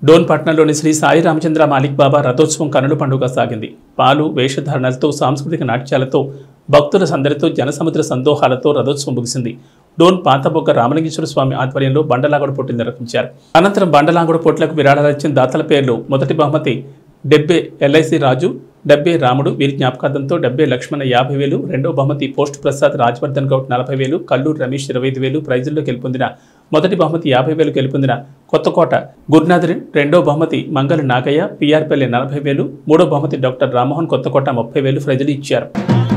డోన్ పట్నంలోని శ్రీ సాయి రామచంద్ర మాలిక్ బాబా రథోత్సవం కనుల పండుగ సాగింది పాలు వేషధారణలతో సాంస్కృతిక నాట్యాలతో భక్తుల సందడితో జనసముద్ర సందోహాలతో రథోత్సవం ముగిసింది డోన్ పాతబొగ్గ రామలింగేశ్వర స్వామి ఆధ్వర్యంలో బండలాగుడు పోటీలు నిర్వహించారు అనంతరం బండలాగుడు పోటీలకు విరాళాలు ఇచ్చిన దాతల పేర్లు మొదటి బహుమతి డెబ్బే ఎల్ఐసి రాజు డెబ్బే రాముడు వీరి జ్ఞాపకార్థంతో డెబ్బే లక్ష్మణ యాభై వేలు రెండో బహుమతి పోస్ట్ ప్రసాద్ రాజ్వర్ధన్ గౌడ్ నలభై వేలు కల్లూరు రమేష్ ఇరవై ఐదు వేలు ప్రైజుల్లో గెలుపొందిన మొదటి బహుమతి యాభై వేలు గెలుపొందిన కొత్తకోట గురునాథరిన్ రెండో బహుమతి మంగళ నాగయ్య పిఆర్పల్లి నలభై వేలు మూడో బహుమతి డాక్టర్ రామ్మోహన్ కొత్తకోట ముప్పై వేలు ప్రైజులు ఇచ్చారు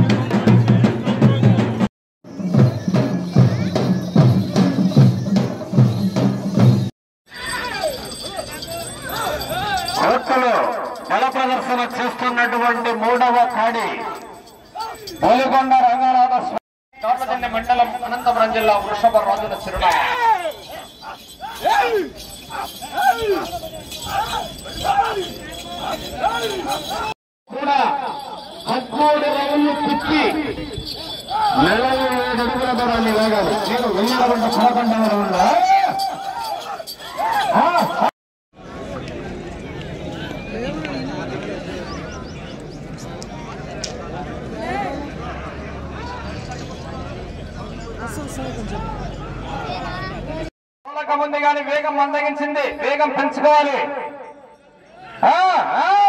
కోర్టులో బల ప్రదర్శన చేస్తున్నటువంటి మూడవ కాడి బోలికొండ రంగనాథ స్వామి మండలం అనంతపురం జిల్లా వృషభ రాజుల చిరునామా కూడా పదమూడు రౌండ్లు తిప్పి నలభై ఏడు అడుగుల దూరాన్ని వేగాలి నేను వెయ్యి రౌండ్ పదకొండవ రౌండ్ మూలక ఉంది కానీ వేగం మందగించింది వేగం పెంచుకోవాలి ఆ, ఆ.